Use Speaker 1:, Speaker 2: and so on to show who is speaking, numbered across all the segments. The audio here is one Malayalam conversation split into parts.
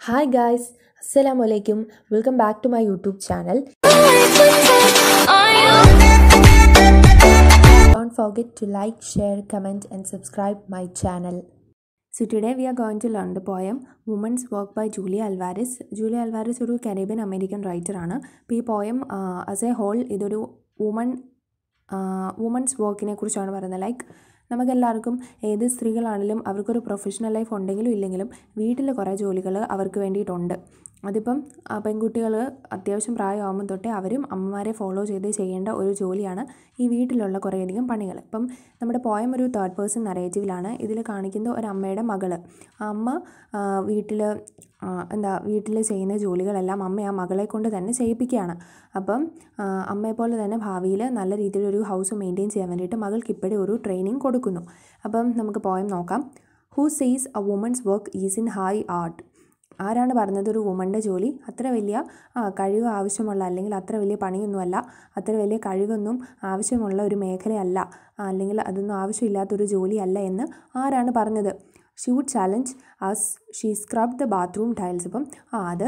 Speaker 1: Hi guys, Assalamu alaikum. Welcome back to my YouTube channel. Don't forget to like, share, comment and subscribe my channel. So today we are going to learn the poem Woman's Work by Julia Alvarez. Julia Alvarez ഒരു കരീബിയൻ അമേരിക്കൻ റൈറ്റർ ആണ് അപ്പോൾ ഈ പോയം ആസ് എ ഹോൾ ഇതൊരു വുമൺ വുമൺസ് വർക്കിനെ കുറിച്ചാണ് പറയുന്നത് ലൈക്ക് നമുക്കെല്ലാവർക്കും ഏത് സ്ത്രീകളാണെങ്കിലും അവർക്കൊരു പ്രൊഫഷണൽ ലൈഫ് ഉണ്ടെങ്കിലും ഇല്ലെങ്കിലും വീട്ടിൽ കുറേ ജോലികൾ അവർക്ക് വേണ്ടിയിട്ടുണ്ട് അതിപ്പം ആ, പെൺകുട്ടികൾ അത്യാവശ്യം പ്രായമാകുമ്പോൾ തൊട്ടേ അവരും അമ്മമാരെ ഫോളോ ചെയ്ത് ചെയ്യേണ്ട ഒരു ജോലിയാണ് ഈ വീട്ടിലുള്ള കുറേയധികം പണികൾ ഇപ്പം നമ്മുടെ പോയം ഒരു തേർഡ് പേഴ്സൺ നറേറ്റീവിലാണ് ഇതിൽ കാണിക്കുന്ന ഒരു അമ്മയുടെ മകൾ ആ അമ്മ വീട്ടിൽ എന്താ വീട്ടിൽ ചെയ്യുന്ന ജോലികളെല്ലാം അമ്മ ആ മകളെ കൊണ്ട് തന്നെ ചെയ്യിപ്പിക്കുകയാണ് അപ്പം ആ, അമ്മയെപ്പോലെ തന്നെ ഭാവിയിൽ നല്ല രീതിയിലൊരു ഹൗസ് മെയിൻറ്റെയിൻ ചെയ്യാൻ വേണ്ടിയിട്ട് മകൾക്ക് ഇപ്പോഴേ ഒരു ട്രെയിനിങ് കൊടുക്കുന്നു അപ്പം നമുക്ക് പോയം നോക്കാം who says a woman's work isn't high art ആരാണ് പറഞ്ഞത് ഒരു വുമൻ്റെ ജോലി അത്ര വലിയ ആ, കഴിവ് ആവശ്യമുള്ള അല്ലെങ്കിൽ അത്ര വലിയ പണിയൊന്നുമല്ല അത്ര വലിയ കഴിവൊന്നും ആവശ്യമുള്ള ഒരു മേഖലയല്ല ആ, അല്ലെങ്കിൽ അതൊന്നും ആവശ്യമില്ലാത്തൊരു ജോലിയല്ല എന്ന് ആരാണ് പറഞ്ഞത് she would challenge as she scrub the bathroom tiles ഇപ്പം ആ അത്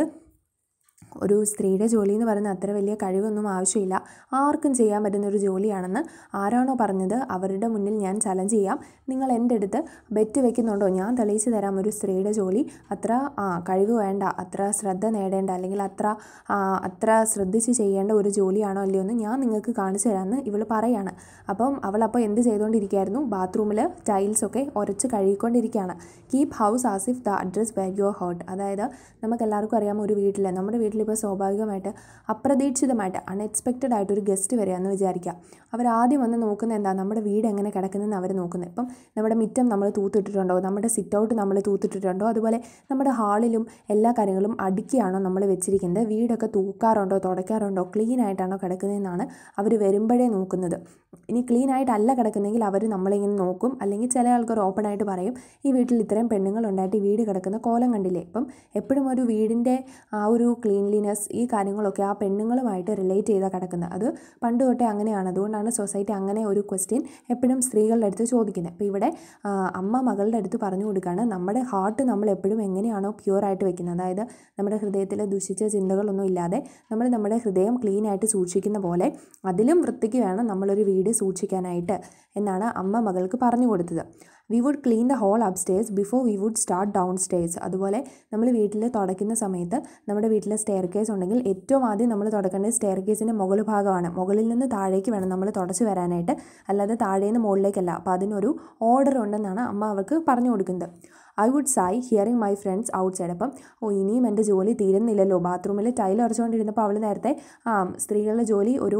Speaker 1: ഒരു സ്ത്രീയുടെ ജോലി എന്ന് പറയുന്നത് അത്ര വലിയ കഴിവൊന്നും ആവശ്യമില്ല ആർക്കും ചെയ്യാൻ പറ്റുന്ന ഒരു ജോലിയാണെന്ന് ആരാണോ പറഞ്ഞത് അവരുടെ മുന്നിൽ ഞാൻ ചലഞ്ച് ചെയ്യാം നിങ്ങൾ എൻ്റെ അടുത്ത് ബെറ്റ് വെക്കുന്നുണ്ടോ ഞാൻ തെളിയിച്ച് തരാം ഒരു സ്ത്രീയുടെ ജോലി അത്ര ആ കഴിവ് വേണ്ട അത്ര ശ്രദ്ധ നേടേണ്ട അല്ലെങ്കിൽ അത്ര ആ, അത്ര ശ്രദ്ധിച്ച് ചെയ്യേണ്ട ഒരു ജോലിയാണോ അല്ലയോ എന്ന് ഞാൻ നിങ്ങൾക്ക് കാണിച്ചു തരാമെന്ന് ഇവൾ പറയാണ് അപ്പം അവൾ അപ്പോൾ എന്ത് ചെയ്തുകൊണ്ടിരിക്കുകയായിരുന്നു ബാത്റൂമിൽ ടൈൽസൊക്കെ ഉരച്ച് കഴുകിക്കൊണ്ടിരിക്കുകയാണ് keep house as if the address bag your heart അതായത് നമുക്ക് എല്ലാവർക്കും അറിയാം ഒരു വീട്ടിൽ നമ്മുടെ വീട്ടിലിപ്പോൾ സ്വാഭാവികമായിട്ട് അപ്രതീക്ഷിതമായിട്ട് അൺഎക്സ്പെക്റ്റഡ് ആയിട്ട് ഒരു ഗസ്റ്റ് വരികയെന്ന് വിചാരിക്കുക അവർ ആദ്യം വന്ന് നോക്കുന്നത് എന്താ നമ്മുടെ വീട് എങ്ങനെ കിടക്കുന്നതെന്ന് അവർ നോക്കുന്നത് ഇപ്പം നമ്മുടെ മിറ്റം നമ്മൾ തൂത്തിട്ടിട്ടുണ്ടോ നമ്മുടെ സിറ്റ് ഔട്ട് നമ്മൾ തൂത്തിട്ടിട്ടുണ്ടോ അതുപോലെ നമ്മുടെ ഹാളിലും എല്ലാ കാര്യങ്ങളും അടുക്കിയാണോ നമ്മൾ വെച്ചിരിക്കുന്നത് വീടൊക്കെ തൂക്കാറുണ്ടോ തുടയ്ക്കാറുണ്ടോ ക്ലീൻ ആയിട്ടാണോ കിടക്കുന്നതെന്നാണ് അവർ വരുമ്പോഴേ നോക്കുന്നത് ഇനി ക്ലീൻ ആയിട്ടല്ല കിടക്കുന്നെങ്കിൽ അവർ നമ്മളിങ്ങനെ നോക്കും അല്ലെങ്കിൽ ചില ആൾക്കാർ ഓപ്പൺ ആയിട്ട് പറയും ഈ വീട്ടിൽ ഇത്രയും പെണ്ണുങ്ങളുണ്ടായിട്ട് ഈ വീട് കിടക്കുന്ന കോലം കണ്ടില്ലേ ഇപ്പം എപ്പോഴും ഒരു വീടിൻ്റെ ആ ഒരു ക്ലീൻലിനെസ് ഈ കാര്യങ്ങളൊക്കെ ആ പെണ്ണുങ്ങളുമായിട്ട് റിലേറ്റ് ചെയ്താൽ കിടക്കുന്നത് അത് പണ്ട് തൊട്ടേ അങ്ങനെയാണ് അതുകൊണ്ടാണ് സൊസൈറ്റി അങ്ങനെ ഒരു ക്വസ്റ്റ്യൻ എപ്പോഴും സ്ത്രീകളുടെ അടുത്ത് ചോദിക്കുന്നത് അപ്പോൾ ഇവിടെ ആ, അമ്മ മകളുടെ അടുത്ത് പറഞ്ഞു കൊടുക്കുകയാണ് നമ്മുടെ ഹാർട്ട് നമ്മൾ എപ്പോഴും എങ്ങനെയാണോ പ്യുവറായിട്ട് വെക്കുന്നത് അതായത് നമ്മുടെ ഹൃദയത്തിൽ ദുഷിച്ച ചിന്തകളൊന്നും ഇല്ലാതെ നമ്മൾ നമ്മുടെ ഹൃദയം ക്ലീൻ ആയിട്ട് സൂക്ഷിക്കുന്ന പോലെ അതിലും വൃത്തിക്ക് വേണം നമ്മളൊരു വീട് സൂക്ഷിക്കാനായിട്ട് എന്നാണ് അമ്മ മകൾക്ക് പറഞ്ഞു കൊടുത്തത് we would clean the whole upstairs before we would start downstairs അതുപോലെ നമ്മൾ വീട്ടിൽ തുടയ്ക്കുന്ന സമയത്ത് നമ്മുടെ വീട്ടിൽ സ്റ്റെയർ കേസ് ഉണ്ടെങ്കിൽ ഏറ്റവും ആദ്യം നമ്മൾ തുടക്കേണ്ടത് സ്റ്റെയർ കേസിൻ്റെ മുകൾ ഭാഗമാണ് മുകളിൽ നിന്ന് താഴേക്ക് വേണം നമ്മൾ തുടച്ച് വരാനായിട്ട് അല്ലാതെ താഴെ നിന്ന് മുകളിലേക്കല്ല അപ്പോൾ അതിനൊരു ഓർഡർ ഉണ്ടെന്നാണ് അമ്മ അവൾക്ക് പറഞ്ഞു കൊടുക്കുന്നത് I would sigh hearing my friends outside അപ്പം ഓ ഇനിയും എൻ്റെ ജോലി തീരുന്നില്ലല്ലോ ബാത്റൂമിൽ ടൈൽ ഉറച്ചുകൊണ്ടിരുന്നപ്പോൾ അവൾ നേരത്തെ ആ സ്ത്രീകളുടെ ജോലി ഒരു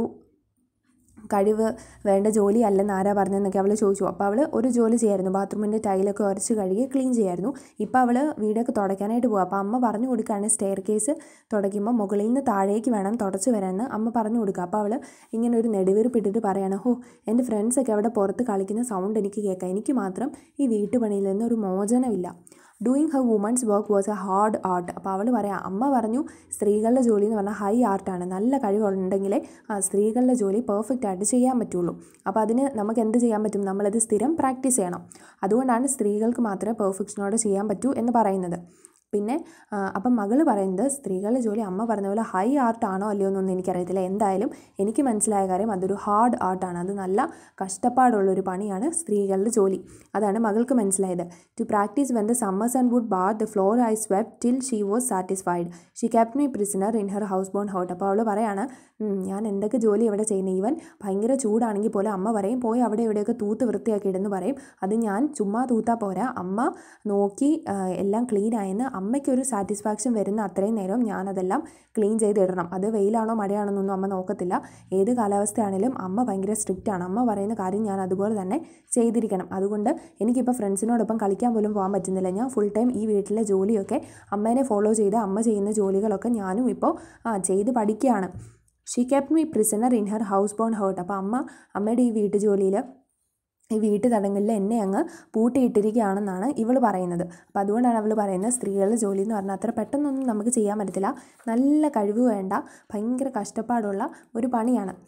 Speaker 1: കഴിവ് വേണ്ട ജോലി അല്ലെന്ന് ആരാ പറഞ്ഞതെന്നൊക്കെ അവൾ ചോദിച്ചു അപ്പോൾ അവൾ ഒരു ജോലി ചെയ്യായിരുന്നു ബാത്റൂമിൻ്റെ ടൈലൊക്കെ ഉരച്ച് കഴുകി ക്ലീൻ ചെയ്യായിരുന്നു ഇപ്പോൾ അവൾ വീടൊക്കെ തുടയ്ക്കാനായിട്ട് പോകും അപ്പോൾ അമ്മ പറഞ്ഞു കൊടുക്കുകയാണ് സ്റ്റെയർ കേസ് തുടയ്ക്കുമ്പോൾ മുകളിൽ നിന്ന് താഴേക്ക് വേണം തുടച്ച് വരാമെന്ന് അമ്മ പറഞ്ഞു കൊടുക്കുക അപ്പോൾ അവൾ ഇങ്ങനെ ഒരു നെടുവീർപ്പിട്ടിട്ട് പറയാണ് ഹോ എൻ്റെ ഫ്രണ്ട്സൊക്കെ അവിടെ പുറത്ത് കളിക്കുന്ന സൗണ്ട് എനിക്ക് കേൾക്കാം എനിക്ക് മാത്രം ഈ വീട്ടുപണിയിൽ നിന്ന് ഒരു മോചനമില്ല doing her woman's work was a hard art അപ്പോൾ അവൾ പറയാം അമ്മ പറഞ്ഞു സ്ത്രീകളുടെ ജോലി എന്ന് പറഞ്ഞാൽ ഹൈ ആർട്ടാണ് നല്ല കഴിവുണ്ടെങ്കിലേ ആ സ്ത്രീകളുടെ ജോലി പെർഫെക്റ്റ് ആയിട്ട് ചെയ്യാൻ പറ്റുള്ളൂ അപ്പോൾ അതിന് നമുക്ക് എന്ത് ചെയ്യാൻ പറ്റും നമ്മളത് സ്ഥിരം പ്രാക്ടീസ് ചെയ്യണം അതുകൊണ്ടാണ് സ്ത്രീകൾക്ക് മാത്രമേ പെർഫെക്ഷനോടെ ചെയ്യാൻ പറ്റൂ എന്ന് പറയുന്നത് പിന്നെ ആ, അപ്പം മകൾ പറയുന്നത് സ്ത്രീകളുടെ ജോലി അമ്മ പറഞ്ഞ പോലെ ഹൈ ആർട്ടാണോ അല്ലയോ എന്നൊന്നും എനിക്കറിയത്തില്ല എന്തായാലും എനിക്ക് മനസ്സിലായ കാര്യം അതൊരു ഹാർഡ് ആർട്ടാണ് അത് നല്ല കഷ്ടപ്പാടുള്ളൊരു പണിയാണ് സ്ത്രീകളുടെ ജോലി അതാണ് മകൾക്ക് മനസ്സിലായത് to practice when the summers and would bar the floor I swept till she was satisfied she kept me prisoner in her housebound heart അപ്പോൾ അവൾ പറയാണ് "ഉം, ഞാൻ എന്തൊക്കെ ജോലി ഇവിടെ ചെയ്യുന്നത് ഈവൻ ഭയങ്കര ചൂടാണെങ്കിൽ പോലും അമ്മ പറയും പോയി അവിടെ ഇവിടെയൊക്കെ തൂത്ത് വൃത്തിയാക്കി ഇടുന്നു പറയും അത് ഞാൻ ചുമ്മാ തൂത്താൽ പോരാ അമ്മ നോക്കി ആ, എല്ലാം ക്ലീൻ ആയെന്ന് അമ്മയ്ക്കൊരു സാറ്റിസ്ഫാക്ഷൻ വരുന്ന അത്രയും നേരം ഞാനതെല്ലാം ക്ലീൻ ചെയ്തിടണം അത് വെയിലാണോ മഴയാണോ എന്നൊന്നും അമ്മ നോക്കത്തില്ല ഏത് കാലാവസ്ഥയാണെങ്കിലും അമ്മ ഭയങ്കര സ്ട്രിക്റ്റ് ആണ് അമ്മ പറയുന്ന കാര്യം ഞാൻ അതുപോലെ തന്നെ ചെയ്തിരിക്കണം അതുകൊണ്ട് എനിക്കിപ്പോൾ ഫ്രണ്ട്സിനോടൊപ്പം കളിക്കാൻ പോലും പോകാൻ പറ്റുന്നില്ല ഞാൻ ഫുൾ ടൈം ഈ വീട്ടിലെ ജോലിയൊക്കെ അമ്മേനെ ഫോളോ ചെയ്ത് അമ്മ ചെയ്യുന്ന ജോലികളൊക്കെ ഞാനും ഇപ്പോൾ ആ ചെയ്ത് പഠിക്കുകയാണ് she kept me prisoner in her housebound heart അപ്പോൾ അമ്മ അമ്മയുടെ ഈ വീട്ടു ജോലിയിൽ ഈ വീട്ടു തടങ്കലിൽ എന്നെ അങ്ങ് പൂട്ടിയിട്ടിരിക്കുകയാണെന്നാണ് ഇവൾ പറയുന്നത് അപ്പോൾ അതുകൊണ്ടാണ് അവൾ പറയുന്നത് സ്ത്രീകളുടെ ജോലി എന്ന് പറഞ്ഞാൽ അത്ര പെട്ടെന്നൊന്നും നമുക്ക് ചെയ്യാൻ പറ്റത്തില്ല നല്ല കഴിവ് വേണ്ട ഭയങ്കര കഷ്ടപ്പാടുള്ള ഒരു പണിയാണ്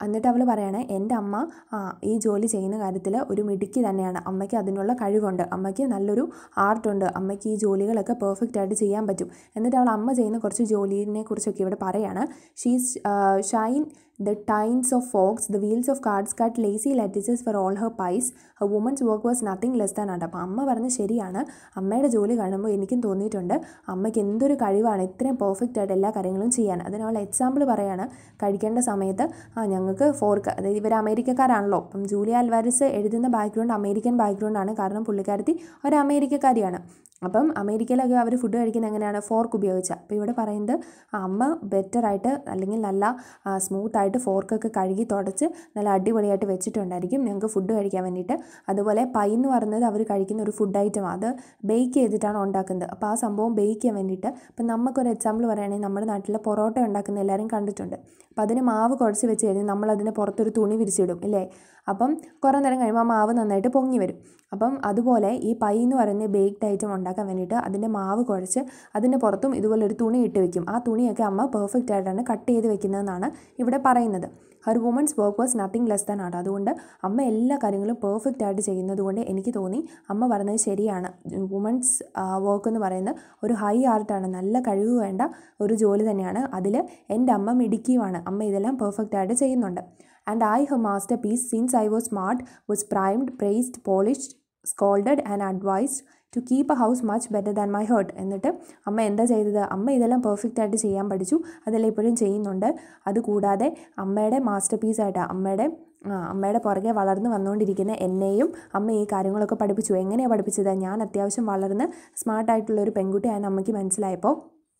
Speaker 1: എന്നിട്ട് അവൾ പറയണേ എൻ്റെ അമ്മ ആ ഈ ജോലി ചെയ്യുന്ന കാര്യത്തിൽ ഒരു മിടുക്കി തന്നെയാണ് അമ്മയ്ക്ക് അതിനുള്ള കഴിവുണ്ട് അമ്മയ്ക്ക് നല്ലൊരു ആർട്ടുണ്ട് അമ്മയ്ക്ക് ഈ ജോലികളൊക്കെ പെർഫെക്റ്റ് ആയിട്ട് ചെയ്യാൻ പറ്റും എന്നിട്ട് അവൾ അമ്മ ചെയ്യുന്ന കുറച്ച് ജോലിനെ കുറിച്ചൊക്കെ ഇവിടെ പറയാണ് she's shine the tines of forks the wheels of cards cut lacy lettuces for all her pies her woman's work was nothing less than art അപ്പോൾ അമ്മ പറഞ്ഞ് ശരിയാണ് അമ്മയുടെ ജോലി കാണുമ്പോൾ എനിക്കും തോന്നിയിട്ടുണ്ട് അമ്മയ്ക്ക് എന്തൊരു കഴിവാണ് ഇത്രയും പെർഫെക്റ്റ് ആയിട്ട് എല്ലാ കാര്യങ്ങളും ചെയ്യാൻ അതിനുള്ള എക്സാമ്പിൾ പറയാണ് കഴിക്കേണ്ട സമയത്ത് ആ ഞങ്ങൾക്ക് ഫോർക്ക് അതായത് ഇവർ അമേരിക്കക്കാരാണല്ലോ അപ്പം ജൂലിയ അൽവാരിസ് എഴുതുന്ന ബാക്ക്ഗ്രൗണ്ട് അമേരിക്കൻ ബാക്ക്ഗ്രൗണ്ടാണ് കാരണം പുള്ളിക്കാരത്തി ഒരു അമേരിക്കക്കാരിയാണ് അപ്പം അമേരിക്കയിലൊക്കെ അവർ ഫുഡ് കഴിക്കുന്നത് എങ്ങനെയാണ് ഫോർക്ക് ഉപയോഗിച്ചാൽ അപ്പോൾ ഇവിടെ പറയുന്നത് ആ അമ്മ ബെറ്ററായിട്ട് അല്ലെങ്കിൽ നല്ല സ്മൂത്തായിട്ട് ഫോർക്കൊക്കെ കഴുകി തുടച്ച് നല്ല അടിപൊളിയായിട്ട് വെച്ചിട്ടുണ്ടായിരിക്കും ഞങ്ങൾക്ക് ഫുഡ് കഴിക്കാൻ വേണ്ടിയിട്ട് അതുപോലെ പൈ എന്ന് പറയുന്നത് അവർ കഴിക്കുന്ന ഒരു ഫുഡ് ഐറ്റമാണ് അത് ബേക്ക് ചെയ്തിട്ടാണ് ഉണ്ടാക്കുന്നത് അപ്പോൾ ആ സംഭവം ബേക്ക് ചെയ്യാൻ വേണ്ടിയിട്ട് ഇപ്പം നമുക്കൊരു എക്സാമ്പിൾ പറയുകയാണെങ്കിൽ നമ്മുടെ നാട്ടിൽ പൊറോട്ട ഉണ്ടാക്കുന്ന എല്ലാവരും കണ്ടിട്ടുണ്ട് അപ്പോൾ അതിന് മാവ് കുഴച്ച് വെച്ച് കഴിഞ്ഞാൽ നമ്മൾ അതിന് പുറത്തൊരു തുണി വിരിച്ചിടും ഇല്ലേ അപ്പം കുറേ നേരം കഴിയുമ്പോൾ ആ മാവ് നന്നായിട്ട് പൊങ്ങി വരും അപ്പം അതുപോലെ ഈ പൈ എന്ന് പറയുന്ന ബേക്ക്ഡ് ഐറ്റം ഉണ്ടാക്കാൻ വേണ്ടിയിട്ട് അതിൻ്റെ മാവ് കുഴച്ച് അതിൻ്റെ പുറത്തും ഇതുപോലെ ഒരു തുണി ഇട്ട് വെക്കും ആ തുണിയൊക്കെ അമ്മ പെർഫെക്റ്റ് ആയിട്ടാണ് കട്ട് ചെയ്ത് വെക്കുന്നതെന്നാണ് ഇവിടെ പറയുന്നത് her woman's work was nothing less than ആണ് അതുകൊണ്ട് അമ്മ എല്ലാ കാര്യങ്ങളും പെർഫെക്റ്റ് ആയിട്ട് ചെയ്യുന്നത് കൊണ്ട് എനിക്ക് തോന്നി അമ്മ പറഞ്ഞത് ശരിയാണ് വുമൻസ് വർക്ക് എന്ന് പറയുന്നത് ഒരു ഹൈ ആർട്ടാണ് നല്ല കഴിവ് വേണ്ട ഒരു ജോലി തന്നെയാണ് അതിൽ എൻ്റെ അമ്മ മിടുക്കിയുമാണ് അമ്മ ഇതെല്ലാം പെർഫെക്റ്റ് ആയിട്ട് ചെയ്യുന്നുണ്ട് and I her masterpiece since I was smart was primed prized polished scolded and advised to keep a house much better than my heart എന്നിട്ട് അമ്മ എന്താ ചെയ്തത് അമ്മ ഇതെല്ലാം പെർഫെക്റ്റ് ആയിട്ട് ചെയ്യാൻ പഠിച്ചു അതെല്ലാം ഇപ്പോഴും ചെയ്യുന്നുണ്ട് അതുകൂടാതെ അമ്മയുടെ മാസ്റ്റർ പീസായിട്ട് അമ്മയുടെ അമ്മയുടെ പുറകെ വളർന്നു വന്നുകൊണ്ടിരിക്കുന്ന എന്നെയും അമ്മ ഈ കാര്യങ്ങളൊക്കെ പഠിപ്പിച്ചു എങ്ങനെയാണ് പഠിപ്പിച്ചത് ഞാൻ അത്യാവശ്യം വളർന്ന് സ്മാർട്ടായിട്ടുള്ള ഒരു പെൺകുട്ടിയാണെന്ന് അമ്മയ്ക്ക് മനസ്സിലായപ്പോൾ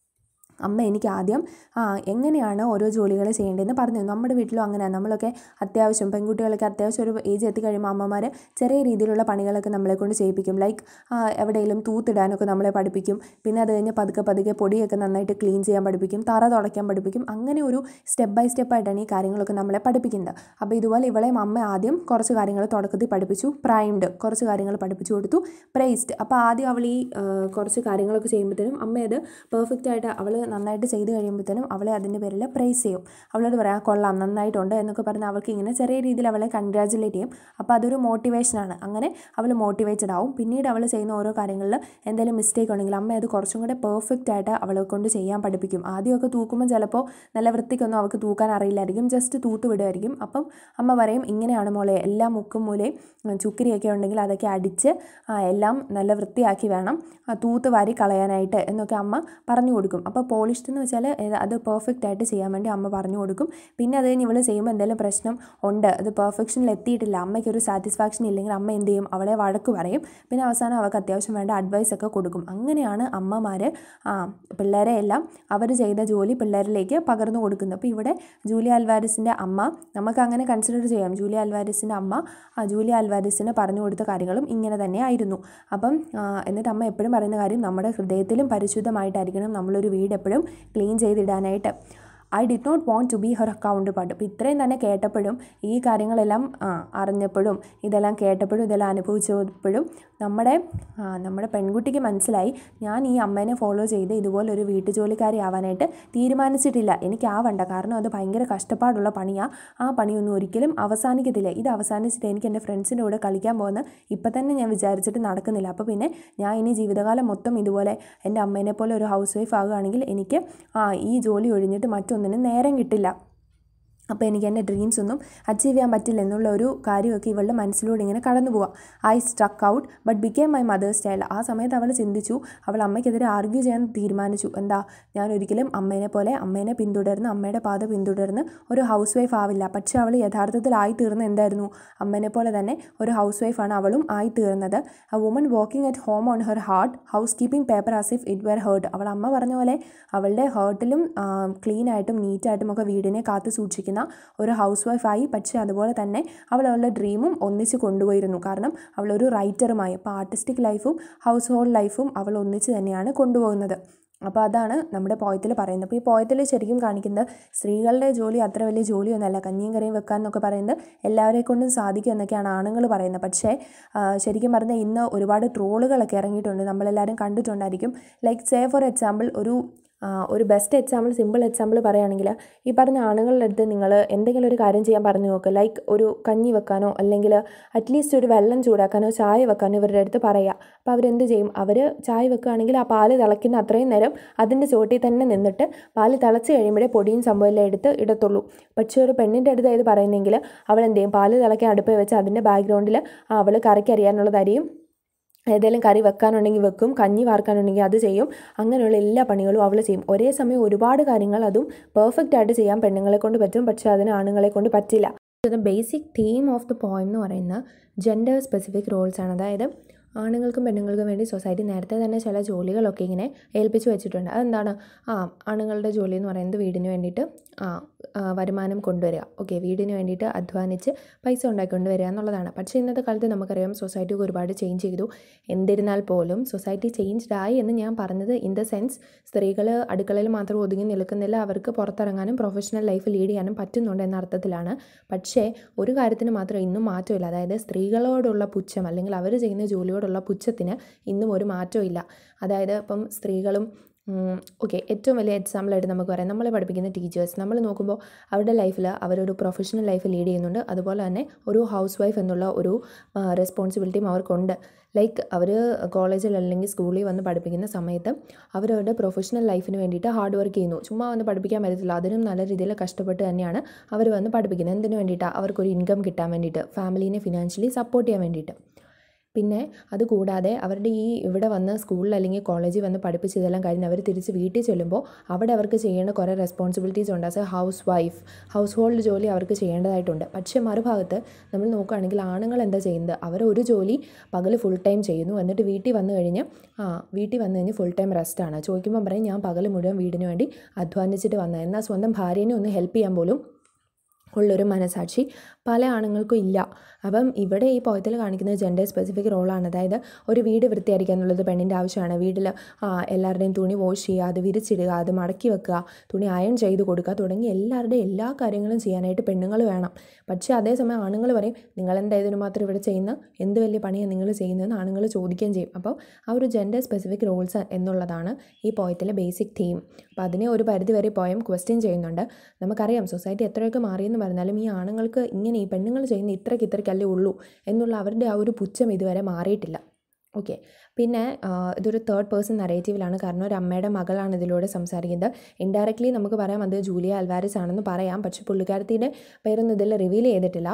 Speaker 1: അമ്മ എനിക്ക് ആദ്യം ആ എങ്ങനെയാണ് ഓരോ ജോലികൾ ചെയ്യേണ്ടതെന്ന് പറഞ്ഞു തന്നു. നമ്മുടെ വീട്ടിലും അങ്ങനെയാണ് നമ്മളൊക്കെ അത്യാവശ്യം പെൺകുട്ടികളൊക്കെ അത്യാവശ്യം ഒരു ഏജ് എത്തിക്കഴിയുമ്പോൾ അമ്മമാർ ചെറിയ രീതിയിലുള്ള പണികളൊക്കെ നമ്മളെ കൊണ്ട് ചെയ്യിപ്പിക്കും ലൈക്ക് എവിടെയെങ്കിലും തൂത്തിടാനൊക്കെ നമ്മളെ പഠിപ്പിക്കും പിന്നെ അത് കഴിഞ്ഞ് പതുക്കെ പതുക്കെ പൊടിയൊക്കെ നന്നായിട്ട് ക്ലീൻ ചെയ്യാൻ പഠിപ്പിക്കും തറ തുടയ്ക്കാൻ പഠിപ്പിക്കും അങ്ങനെ ഒരു സ്റ്റെപ്പ് ബൈ സ്റ്റെപ്പായിട്ടാണ് ഈ കാര്യങ്ങളൊക്കെ നമ്മളെ പഠിപ്പിക്കുന്നത് അപ്പോൾ ഇതുപോലെ ഇവളെയും അമ്മ ആദ്യം കുറച്ച് കാര്യങ്ങൾ തുടക്കത്തിൽ പഠിപ്പിച്ചു പ്രൈംഡ് കുറച്ച് കാര്യങ്ങൾ പഠിപ്പിച്ചു കൊടുത്തു പ്രൈസ്ഡ് അപ്പോൾ ആദ്യം അവൾ ഈ ആ, കുറച്ച് കാര്യങ്ങളൊക്കെ ചെയ്യുമ്പോഴത്തേനും അമ്മ അത് പെർഫെക്റ്റ് ആയിട്ട് അവൾ നന്നായിട്ട് ചെയ്ത് കഴിയുമ്പോഴത്തേനും അവളെ അതിൻ്റെ പേരിൽ പ്രൈസ് ചെയ്യും അവളോട് പറയാം കൊള്ളാം നന്നായിട്ടുണ്ട് എന്നൊക്കെ പറഞ്ഞ് അവൾക്ക് ഇങ്ങനെ ചെറിയ രീതിയിൽ അവളെ കൺഗ്രാജുലേറ്റ് ചെയ്യും അപ്പോൾ അതൊരു മോട്ടിവേഷനാണ് അങ്ങനെ അവൾ മോട്ടിവേറ്റഡ് ആവും പിന്നീട് അവൾ ചെയ്യുന്ന ഓരോ കാര്യങ്ങളിൽ എന്തെങ്കിലും മിസ്റ്റേക്ക് ഉണ്ടെങ്കിൽ അമ്മ അത് കുറച്ചും കൂടെ പെർഫെക്റ്റ് ആയിട്ട് അവളെ കൊണ്ട് ചെയ്യാൻ പഠിപ്പിക്കും ആദ്യമൊക്കെ തൂക്കുമ്പോൾ ചിലപ്പോൾ നല്ല വൃത്തിക്കൊന്നും അവൾക്ക് തൂക്കാൻ അറിയില്ലായിരിക്കും ജസ്റ്റ് തൂത്ത് വിടുമായിരിക്കും അപ്പം അമ്മ പറയും ഇങ്ങനെയാണ് മോളെ എല്ലാ മുക്കും മൂലയും ഉം, ചുക്കിരിയൊക്കെ ഉണ്ടെങ്കിൽ അതൊക്കെ അടിച്ച് ആ, എല്ലാം നല്ല വൃത്തിയാക്കി വേണം ആ, തൂത്ത് വാരി കളയാനായിട്ട് എന്നൊക്കെ അമ്മ പറഞ്ഞു കൊടുക്കും അപ്പോൾ പോളിഷ്ഡ് എന്ന് വെച്ചാൽ ഏത് അത് പെർഫെക്റ്റ് ആയിട്ട് ചെയ്യാൻ വേണ്ടി അമ്മ പറഞ്ഞു കൊടുക്കും പിന്നെ അത് കഴിഞ്ഞ് ഇവൾ ചെയ്യുമ്പോൾ എന്തെങ്കിലും പ്രശ്നം ഉണ്ട് അത് പെർഫെക്ഷനിൽ എത്തിയിട്ടില്ല അമ്മയ്ക്ക് ഒരു സാറ്റിസ്ഫാക്ഷൻ ഇല്ലെങ്കിൽ അമ്മ എന്ത് ചെയ്യും അവളെ വഴക്ക് പറയും പിന്നെ അവസാനം അവൾക്ക് അത്യാവശ്യം വേണ്ട അഡ്വൈസ് ഒക്കെ കൊടുക്കും അങ്ങനെയാണ് അമ്മമാർ ആ പിള്ളേരെ എല്ലാം അവർ ചെയ്ത ജോലി പിള്ളേരിലേക്ക് പകർന്നു കൊടുക്കുന്നത് അപ്പോൾ ഇവിടെ ജൂലിയ അൽവാരിസിൻ്റെ അമ്മ നമുക്ക് അങ്ങനെ കൺസിഡർ ചെയ്യാം ജൂലിയ അൽവാരിസിൻ്റെ അമ്മ ആ ജൂലിയ അൽവാരിസിന് പറഞ്ഞു കൊടുത്ത കാര്യങ്ങളും ഇങ്ങനെ തന്നെ ആയിരുന്നു അപ്പം ആ, എന്നിട്ട് അമ്മ എപ്പോഴും പറയുന്ന കാര്യം നമ്മുടെ ഹൃദയത്തിലും പരിശുദ്ധമായിട്ടായിരിക്കണം നമ്മളൊരു വീട് എപ്പോഴും ക്ലീൻ ചെയ്തിടാനായിട്ട് I did not want to be her counterpart അപ്പോൾ ഇത്രയും തന്നെ കേട്ടപ്പോഴും ഈ കാര്യങ്ങളെല്ലാം ആ, അറിഞ്ഞപ്പോഴും ഇതെല്ലാം കേട്ടപ്പോഴും ഇതെല്ലാം അനുഭവിച്ചപ്പോഴും നമ്മുടെ ആ, നമ്മുടെ പെൺകുട്ടിക്ക് മനസ്സിലായി ഞാൻ ഈ അമ്മേനെ ഫോളോ ചെയ്ത് ഇതുപോലൊരു വീട്ടുജോലിക്കാരി ആവാനായിട്ട് തീരുമാനിച്ചിട്ടില്ല എനിക്കാവണ്ട കാരണം അത് ഭയങ്കര കഷ്ടപ്പാടുള്ള പണിയാണ് ആ പണിയൊന്നും ഒരിക്കലും അവസാനിക്കത്തില്ല ഇത് അവസാനിച്ചിട്ട് എനിക്ക് എൻ്റെ ഫ്രണ്ട്സിൻ്റെ കൂടെ കളിക്കാൻ പോകുന്ന ഇപ്പം തന്നെ ഞാൻ വിചാരിച്ചിട്ട് നടക്കുന്നില്ല അപ്പോൾ പിന്നെ ഞാൻ ഇനി ജീവിതകാലം മൊത്തം ഇതുപോലെ എൻ്റെ അമ്മേനെ പോലെ ഒരു ഹൗസ് വൈഫ് ആകുകയാണെങ്കിൽ എനിക്ക് ആ ഈ ജോലി ഒഴിഞ്ഞിട്ട് മറ്റൊന്നിനും നേരം കിട്ടില്ല അപ്പോൾ എനിക്ക് എൻ്റെ ഡ്രീംസ് ഒന്നും അച്ചീവ് ചെയ്യാൻ പറ്റില്ല എന്നുള്ള ഒരു കാര്യമൊക്കെ ഇവളുടെ മനസ്സിലൂടെ ഇങ്ങനെ കടന്നു പോവാം I struck out but became my mother's style ആ സമയത്ത് അവൾ ചിന്തിച്ചു അവൾ അമ്മയ്ക്കെതിരെ ആർഗ്യൂ ചെയ്യാൻ തീരുമാനിച്ചു എന്താ ഞാൻ ഒരിക്കലും അമ്മേനെ പോലെ അമ്മേനെ പിന്തുടർന്ന് അമ്മയുടെ പാത പിന്തുടർന്ന് ഒരു ഹൗസ് വൈഫ് ആവില്ല പക്ഷേ അവൾ യഥാർത്ഥത്തിൽ ആയി തീർന്ന എന്തായിരുന്നു അമ്മേനെ പോലെ തന്നെ ഒരു ഹൗസ് വൈഫാണ് അവളും ആയി തീർന്നത് a woman walking at home on her heart housekeeping paper as if it were heart അവൾ അമ്മ പറഞ്ഞ പോലെ അവളുടെ ഹേർട്ടിലും ക്ലീനായിട്ടും നീറ്റായിട്ടും ഒക്കെ വീടിനെ കാത്തു സൂക്ഷിക്കുന്ന ഒരു ഹൗസ് വൈഫായി പക്ഷേ അതുപോലെ തന്നെ അവൾ അവളുടെ ഡ്രീമും ഒന്നിച്ച് കൊണ്ടുപോയിരുന്നു കാരണം അവളൊരു റൈറ്ററുമായി അപ്പോൾ ആർട്ടിസ്റ്റിക് ലൈഫും ഹൗസ് ഹോൾഡ് ലൈഫും അവൾ ഒന്നിച്ച് തന്നെയാണ് കൊണ്ടുപോകുന്നത് അപ്പോൾ അതാണ് നമ്മുടെ പോയത്തിൽ പറയുന്നത് അപ്പോൾ ഈ പോയത്തിൽ ശരിക്കും കാണിക്കുന്നത് സ്ത്രീകളുടെ ജോലി അത്ര വലിയ ജോലിയൊന്നുമല്ല കഞ്ഞിയും കറിയും വെക്കാൻ എന്നൊക്കെ പറയുന്നത് എല്ലാവരെ കൊണ്ടും സാധിക്കും എന്നൊക്കെയാണ് ആണുങ്ങൾ പറയുന്നത് പക്ഷേ ആ, ശരിക്കും പറഞ്ഞാൽ ഇന്ന് ഒരുപാട് ട്രോളുകളൊക്കെ ഇറങ്ങിയിട്ടുണ്ട് നമ്മളെല്ലാവരും കണ്ടിട്ടുണ്ടായിരിക്കും ലൈക്ക് സേ ഫോർ എക്സാമ്പിൾ ഒരു ആ, ഒരു ബെസ്റ്റ് എക്സാമ്പിൾ സിമ്പിൾ എക്സാമ്പിൾ പറയുകയാണെങ്കിൽ ഈ പറഞ്ഞ ആണുങ്ങളുടെ അടുത്ത് നിങ്ങൾ എന്തെങ്കിലും ഒരു കാര്യം ചെയ്യാൻ പറഞ്ഞു നോക്കുക ലൈക്ക് ഒരു കഞ്ഞി വെക്കാനോ അല്ലെങ്കിൽ അറ്റ്ലീസ്റ്റ് ഒരു വെള്ളം ചൂടാക്കാനോ ചായ വെക്കാനോ ഇവരുടെ അടുത്ത് പറയുക അപ്പോൾ അവരെന്ത് ചെയ്യും അവർ ചായ വെക്കുകയാണെങ്കിൽ ആ പാല് തിളയ്ക്കുന്ന അത്രയും നേരം അതിൻ്റെ ചോട്ടിൽ തന്നെ നിന്നിട്ട് പാല് തിളച്ച് കഴിയുമ്പോഴേ പൊടിയും സംഭവമെല്ലാം എടുത്ത് ഇടത്തുള്ളൂ പക്ഷേ ഒരു പെണ്ണിൻ്റെ അടുത്ത് ഇത് പറയുന്നെങ്കിൽ അവൾ എന്ത് ചെയ്യും പാല് തിളയ്ക്കാൻ അടുപ്പിൽ വെച്ച് അതിൻ്റെ ബാക്ക്ഗ്രൗണ്ടിൽ അവൾ കറിക്ക് അറിയാനുള്ളത് അരിയും ഏതെങ്കിലും കറി വെക്കാനുണ്ടെങ്കിൽ വെക്കും കഞ്ഞി വാർക്കാനുണ്ടെങ്കിൽ അത് ചെയ്യും അങ്ങനെയുള്ള എല്ലാ പണികളും അവൾ ചെയ്യും ഒരേ സമയം ഒരുപാട് കാര്യങ്ങൾ അതും പെർഫെക്റ്റ് ആയിട്ട് ചെയ്യാൻ പെണ്ണുങ്ങളെ കൊണ്ട് പറ്റും പക്ഷേ അതിന് ആണുങ്ങളെ കൊണ്ട് പറ്റില്ല basic theme of the poem എന്ന് പറയുന്ന ജെൻഡർ സ്പെസിഫിക് റോൾസ് ആണ് അതായത് ആണുങ്ങൾക്കും പെണ്ണുങ്ങൾക്കും വേണ്ടി സൊസൈറ്റി നേരത്തെ തന്നെ ചില ജോലികളൊക്കെ ഇങ്ങനെ ഏൽപ്പിച്ച് വെച്ചിട്ടുണ്ട് അതെന്താണ് ആ ആണുങ്ങളുടെ ജോലി എന്ന് പറയുന്നത് വീടിന് വേണ്ടിയിട്ട് ആ ആ, വരുമാനം കൊണ്ടുവരിക ഓക്കെ വീടിന് വേണ്ടിയിട്ട് അധ്വാനിച്ച് പൈസ ഉണ്ടാക്കിക്കൊണ്ട് വരിക എന്നുള്ളതാണ് പക്ഷേ ഇന്നത്തെ കാലത്ത് നമുക്കറിയാം സൊസൈറ്റി ഒരുപാട് ചേഞ്ച് ചെയ്തു എന്നിരുന്നാൽ പോലും സൊസൈറ്റി ചേഞ്ച്ഡ് ആയി എന്ന് ഞാൻ പറഞ്ഞത് ഇൻ ദ സെൻസ് സ്ത്രീകൾ അടുക്കളയിൽ മാത്രം ഒതുങ്ങി നിൽക്കുന്നില്ല അവർക്ക് പുറത്തിറങ്ങാനും പ്രൊഫഷണൽ ലൈഫ് ലീഡ് ചെയ്യാനും പറ്റുന്നുണ്ട് എന്ന അർത്ഥത്തിലാണ് പക്ഷേ ഒരു കാര്യത്തിന് മാത്രം ഇന്നും മാറ്റമില്ല അതായത് സ്ത്രീകളോടുള്ള പുച്ഛം അല്ലെങ്കിൽ അവർ ചെയ്യുന്ന ജോലിയോടുള്ള പുച്ഛത്തിന് ഇന്നും ഒരു മാറ്റവും ഇല്ല അതായത് ഇപ്പം സ്ത്രീകളും ഓക്കെ ഏറ്റവും വലിയ എക്സാമ്പിളായിട്ട് നമുക്ക് പറയാം നമ്മളെ പഠിപ്പിക്കുന്ന ടീച്ചേഴ്സ് നമ്മൾ നോക്കുമ്പോൾ അവരുടെ ലൈഫിൽ അവരൊരു പ്രൊഫഷണൽ ലൈഫ് ലീഡ് ചെയ്യുന്നുണ്ട് അതുപോലെ തന്നെ ഒരു ഹൗസ് വൈഫ് എന്നുള്ള ഒരു റെസ്പോൺസിബിലിറ്റിയും അവർക്കുണ്ട് ലൈക്ക് അവർ കോളേജിൽ അല്ലെങ്കിൽ സ്കൂളിൽ വന്ന് പഠിപ്പിക്കുന്ന സമയത്ത് അവരവരുടെ പ്രൊഫഷണൽ ലൈഫിന് വേണ്ടിയിട്ട് ഹാർഡ് വർക്ക് ചെയ്യുന്നു ചുമ്മാ വന്ന് പഠിപ്പിക്കാൻ പറ്റത്തില്ല അതിനും നല്ല രീതിയിൽ കഷ്ടപ്പെട്ട് തന്നെയാണ് അവർ വന്ന് പഠിപ്പിക്കുന്നത് എന്തിനു വേണ്ടിയിട്ടാണ് അവർക്കൊരു ഇൻകം കിട്ടാൻ വേണ്ടിയിട്ട് ഫാമിലീനെ ഫിനാൻഷ്യലി സപ്പോർട്ട് ചെയ്യാൻ വേണ്ടിയിട്ട് പിന്നെ അതുകൂടാതെ അവരുടെ ഈ ഇവിടെ വന്ന് സ്കൂളിൽ അല്ലെങ്കിൽ കോളേജിൽ വന്ന് പഠിപ്പിച്ച് ഇതെല്ലാം കഴിഞ്ഞ് അവർ തിരിച്ച് വീട്ടിൽ ചെല്ലുമ്പോൾ അവിടെ അവർക്ക് ചെയ്യേണ്ട കുറേ റെസ്പോൺസിബിലിറ്റീസ് ഉണ്ട് as a housewife household ജോലി അവർക്ക് ചെയ്യേണ്ടതായിട്ടുണ്ട് പക്ഷേ മറുഭാഗത്ത് നമ്മൾ നോക്കുകയാണെങ്കിൽ ആണുങ്ങൾ എന്താ ചെയ്യുന്നത് അവർ ഒരു ജോലി പകൽ ഫുൾ ടൈം ചെയ്യുന്നു എന്നിട്ട് വീട്ടിൽ വന്നു കഴിഞ്ഞ് ആ വീട്ടിൽ വന്നു കഴിഞ്ഞ് ഫുൾ ടൈം റെസ്റ്റാണ് ചോദിക്കുമ്പോൾ പറയും ഞാൻ പകൽ മുഴുവൻ വീടിന് വേണ്ടി അധ്വാനിച്ചിട്ട് വന്നത് എന്നാൽ സ്വന്തം ഭാര്യനെ ഒന്ന് ഹെൽപ്പ് ചെയ്യാൻ പോലും ഉള്ളൊരു മനസാക്ഷി പല ആണുങ്ങൾക്കും ഇല്ല അപ്പം ഇവിടെ ഈ പോയത്തിൽ കാണിക്കുന്നത് ജെൻഡർ സ്പെസിഫിക് റോളാണ് അതായത് ഒരു വീട് വൃത്തിയായിരിക്കുക എന്നുള്ളത് പെണ്ണിൻ്റെ ആവശ്യമാണ് വീട്ടിൽ എല്ലാവരുടെയും തുണി വാഷ് ചെയ്യുക അത് വിരിച്ചിടുക അത് മടക്കി വെക്കുക തുണി അയൺ ചെയ്ത് കൊടുക്കുക തുടങ്ങി എല്ലാവരുടെയും എല്ലാ കാര്യങ്ങളും ചെയ്യാനായിട്ട് പെണ്ണുങ്ങൾ വേണം പക്ഷേ അതേസമയം ആണുങ്ങൾ പറയും നിങ്ങൾ എന്താ ഇതിന് മാത്രം ഇവിടെ ചെയ്യുന്ന എന്ത് വലിയ പണിയാണ് നിങ്ങൾ ചെയ്യുന്നതെന്ന് ആണുങ്ങൾ ചോദിക്കുകയും ചെയ്യും അപ്പോൾ ആ ഒരു ജെൻഡർ സ്പെസിഫിക് റോൾസ് എന്നുള്ളതാണ് ഈ പോയത്തിലെ ബേസിക് തീം അപ്പോൾ അതിനെ ഒരു പരിധി വരെ പോയം ക്വസ്റ്റ്യൻ ചെയ്യുന്നുണ്ട് നമുക്കറിയാം സൊസൈറ്റി എത്രയൊക്കെ മാറിയെന്ന് പറഞ്ഞാലും ഈ ആണുങ്ങൾക്ക് ഇങ്ങനെ ഈ പെണ്ണുങ്ങൾ ചെയ്യുന്ന ഇത്രയ്ക്ക് ഇത്രയ്ക്കല്ലേ ഉള്ളൂ എന്നുള്ള അവരുടെ ആ ഒരു പുച്ഛം ഇതുവരെ മാറിയിട്ടില്ല ഓക്കെ പിന്നെ ആ, ഇതൊരു തേർഡ് പേഴ്സൺ നറേറ്റീവിലാണ് കാരണം ഒരു അമ്മയുടെ മകളാണ് ഇതിലൂടെ സംസാരിക്കുന്നത് ഇൻഡയറക്റ്റ്ലി നമുക്ക് പറയാം അത് ജൂലിയ അൽവാരിസ് ആണെന്ന് പറയാം പക്ഷേ പുള്ളിക്കാരത്തിയുടെ പേരൊന്നും ഇതിൽ റിവീൽ ചെയ്തിട്ടില്ല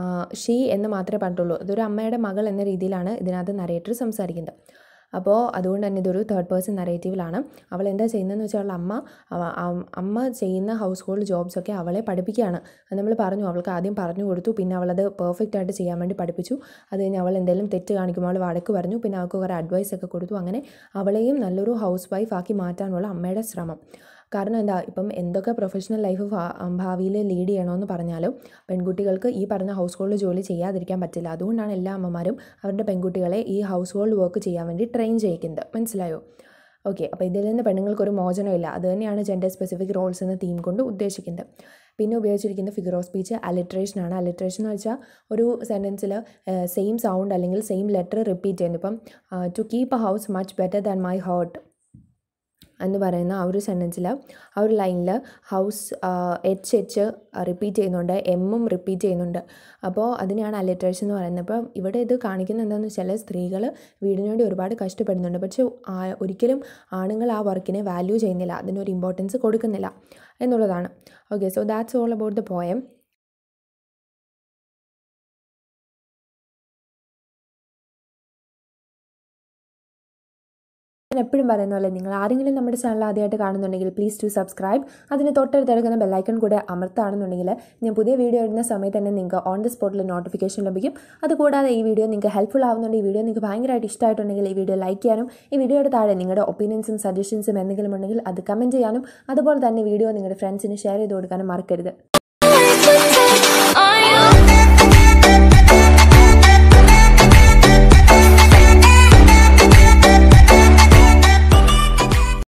Speaker 1: ഷീ എന്ന് മാത്രമേ പറഞ്ഞിട്ടുള്ളൂ ഇതൊരു അമ്മയുടെ മകൾ എന്ന രീതിയിലാണ് ഇതിനകത്ത് നരേറ്റർ സംസാരിക്കുന്നത് അപ്പോൾ അതുകൊണ്ട് തന്നെ ഇതൊരു തേർഡ് പേഴ്സൺ നറേറ്റീവിലാണ് അവൾ എന്താ ചെയ്യുന്നതെന്ന് വെച്ചാൽ അവളുടെ അമ്മ അവ- അം- അമ്മ ചെയ്യുന്ന ഹൗസ് ഹോൾഡ് ജോബ്സൊക്കെ അവളെ പഠിപ്പിക്കുകയാണ് അത് നമ്മൾ പറഞ്ഞു അവൾക്ക് ആദ്യം പറഞ്ഞു കൊടുത്തു പിന്നെ അവളത് പെർഫെക്റ്റ് ആയിട്ട് ചെയ്യാൻ വേണ്ടി പഠിപ്പിച്ചു അത് കഴിഞ്ഞ് അവൾ എന്തെങ്കിലും തെറ്റ് കാണിക്കുമ്പോൾ അവൾ വഴക്ക് പറഞ്ഞു പിന്നെ അവൾക്ക് കുറേ അഡ്വൈസ് ഒക്കെ കൊടുത്തു അങ്ങനെ അവളെയും നല്ലൊരു ഹൗസ് വൈഫ് ആക്കി മാറ്റാനുള്ള അമ്മയുടെ ശ്രമം കാരണം എന്താ ഇപ്പം എന്തൊക്കെ പ്രൊഫഷണൽ ലൈഫ് ഭാവിയിൽ ലീഡ് ചെയ്യണമെന്ന് പറഞ്ഞാലും പെൺകുട്ടികൾക്ക് ഈ പറഞ്ഞ ഹൗസ് ഹോൾഡ് ജോലി ചെയ്യാതിരിക്കാൻ പറ്റില്ല അതുകൊണ്ടാണ് എല്ലാ അമ്മമാരും അവരുടെ പെൺകുട്ടികളെ ഈ ഹൗസ് ഹോൾഡ് വർക്ക് ചെയ്യാൻ വേണ്ടി ട്രെയിൻ ചെയ്യിക്കുന്നത് മനസ്സിലായോ ഓക്കെ അപ്പോൾ ഇതിൽ നിന്ന് പെണ്ണുങ്ങൾക്കൊരു മോചനമില്ല അത് തന്നെയാണ് ജെൻഡർ സ്പെസിഫിക് റോൾസ് എന്ന തീം കൊണ്ട് ഉദ്ദേശിക്കുന്നത് പിന്നെ ഉപയോഗിച്ചിരിക്കുന്ന ഫിഗർ ഓഫ് സ്പീച്ച് അലിട്രേഷൻ ആണ് അലിട്രേഷൻ എന്ന് വെച്ചാൽ ഒരു സെൻറ്റൻസിൽ സെയിം സൗണ്ട് അല്ലെങ്കിൽ സെയിം ലെറ്റർ റിപ്പീറ്റ് ചെയ്യുന്നു ഇപ്പം to keep a house much better than my heart എന്ന് പറയുന്ന ആ ഒരു സെൻറ്റൻസിൽ ആ ഒരു ലൈനിൽ ഹൗസ് എച്ച് എച്ച് റിപ്പീറ്റ് ചെയ്യുന്നുണ്ട് എമ്മും റിപ്പീറ്റ് ചെയ്യുന്നുണ്ട് അപ്പോൾ അതിനെയാണ് അലിട്രേഷൻ എന്ന് പറയുന്നത് അപ്പം ഇവിടെ ഇത് കാണിക്കുന്നത് എന്താണെന്ന് വെച്ചാൽ സ്ത്രീകൾ വീടിന് വേണ്ടി ഒരുപാട് കഷ്ടപ്പെടുന്നുണ്ട് പക്ഷേ ആ- ഒരിക്കലും ആണുങ്ങൾ ആ വർക്കിനെ വാല്യൂ ചെയ്യുന്നില്ല അതിനൊരു ഇമ്പോർട്ടൻസ് കൊടുക്കുന്നില്ല എന്നുള്ളതാണ് okay so that's all about the poem ഞാൻ എപ്പോഴും പറയുന്ന പോലെ നിങ്ങൾ ആരെങ്കിലും നമ്മുടെ ചാനൽ ആദ്യമായിട്ട് കാണുന്നുണ്ടെങ്കിൽ പ്ലീസ് ടു സബ്സ്ക്രൈബ് അതിന് തൊട്ടടുത്ത് കിടക്കുന്ന ബെല്ലൈക്കൺ കൂടെ അമർത്താണെന്നുണ്ടെങ്കിൽ ഞാൻ പുതിയ വീഡിയോ ഇടുന്ന സമയത്ത് തന്നെ നിങ്ങൾക്ക് ഓൺ ദി സ്പോട്ടിൽ നോട്ടിഫിക്കേഷൻ ലഭിക്കും അതുകൂടാതെ ഈ വീഡിയോ നിങ്ങൾക്ക് ഹെൽപ്ഫുൾ ആവുന്നുണ്ട് ഈ വീഡിയോ നിങ്ങൾക്ക് ഭയങ്കരമായിട്ട് ഇഷ്ടമായിട്ടുണ്ടെങ്കിൽ ഈ വീഡിയോ ലൈക്ക് ചെയ്യാനും ഈ വീഡിയോയുടെ താഴെ നിങ്ങളുടെ ഒപ്പീനിയൻസും സജഷൻസും എന്തെങ്കിലും ഉണ്ടെങ്കിൽ അത് കമൻറ്റ് ചെയ്യാനും അതുപോലെ തന്നെ വീഡിയോ നിങ്ങളുടെ ഫ്രണ്ട്സിന് ഷെയർ ചെയ്ത് കൊടുക്കാനും മറക്കരുത്